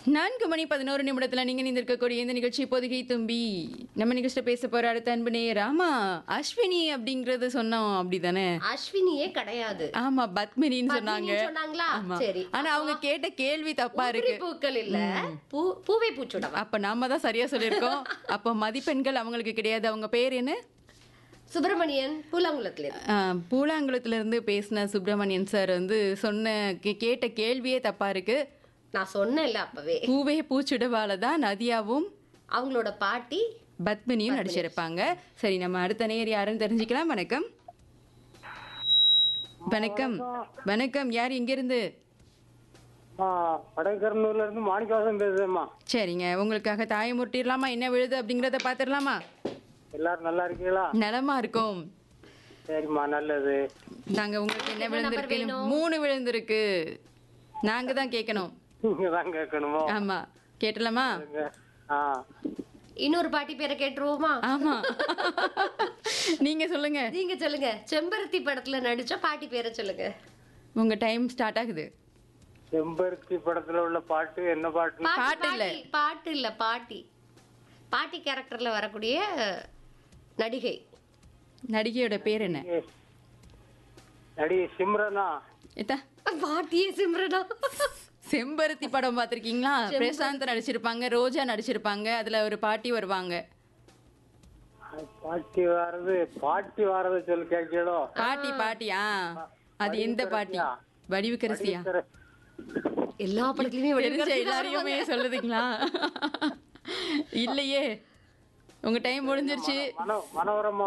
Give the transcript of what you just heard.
நான்கு மணி பதினோரு நிமிடத்துல நீங்க நிந்திருக்கக்கூடிய இந்த நிகழ்ச்சி பொதுகை தும்பி நம்ம நிகழ்ச்சியில பேச போற அடுத்த அன்பு நேயர் ஆமா அஸ்வினி அப்படிங்கறது சொன்னோம் அப்படிதானே அஸ்வினியே கிடையாது ஆமா பத்மினின்னு சொன்னாங்க பத்மினின்னு சொன்னாங்களா ஆமா சரி ஆனா அவங்க கேட்ட கேள்வி தப்பா இருக்கு உதிரி பூக்கள் இல்ல பூ பூவை பூச்சுடவா அப்ப நாம தான் சரியா சொல்லியிருக்கோம் அப்ப மதிப்பெண்கள் அவங்களுக்கு கிடையாது அவங்க பேர் என்ன சுப்பிரமணியன் பூலாங்குளத்துல இருந்து. ஆ, பூலாங்குளத்துல இருந்து பேசின சுப்பிரமணியன் சார் வந்து சொன்ன கே- கேட்ட கேள்வியே தப்பா இருக்கு நான் சொன்னேன்ல அப்பவே பூவே பூச்சுடவால தான் நதியாவும் அவங்களோட பாட்டி பத்மினியும் நடிச்சிருப்பாங்க சரி நம்ம அடுத்த நேர் யாருன்னு தெரிஞ்சுக்கலாம் வணக்கம் வணக்கம் வணக்கம் யார் இங்க இருந்து வடகர்னூர்ல இருந்து மாணிக்கவாசன் பேசுறேம்மா சரிங்க உங்களுக்காக தாயை முட்டிடலாமா என்ன விழுது அப்படிங்கறத பாத்துடலாமா எல்லாரும் நல்லா இருக்கீங்களா நலமா இருக்கும் சரிம்மா நல்லது நாங்க உங்களுக்கு என்ன என்ன விழுந்திருக்கு number மூணு விழுந்திருக்கு நாங்க தான் கேட்கணும் நீங்க தான் கேட்கணுமோ ஆமா கேட்டலாமா சொல்லுங்க. ஆ இன்னொரு பாட்டி பேரை கேட்டுருவோமா ஆமா நீங்க சொல்லுங்க நீங்க சொல்லுங்க செம்பருத்தி படத்துல நடிச்ச பாட்டி பேரை சொல்லுங்க உங்க டைம் ஸ்டார்ட் ஆகுது செம்பருத்தி படத்துல உள்ள பாட்டு என்ன பாட்டு பாட்டி, பாட்டு இல்ல. பாட்டி, பாட்டு இல்ல பாட்டி பாட்டி கேரக்டர்ல வரக்கூடிய நடிகை நடிகையோட பேர் என்ன நடிகை சிம்ரனா எத்தா பாட்டியே சிம்ரனா செம்பருத்தி படம் பார்த்திருக்கீங்களா பிரசாந்த் நடிச்சிருப்பாங்க ரோஜா நடிச்சிருப்பாங்க அதுல ஒரு பாட்டி வருவாங்க பாட்டி வாரது பாட்டி வாரது சொல்லி கேட்கலோ பாட்டி பாட்டியா அது எந்த பாட்டி வடிவுக்கரசியா எல்லா படத்துலயுமே தெரிஞ்ச வடிவகரசி தான் எல்லாரையுமே சொல்லுதுங்களா இல்லையே உங்க டைம் முடிஞ்சிருச்சு மனோ மனோரமா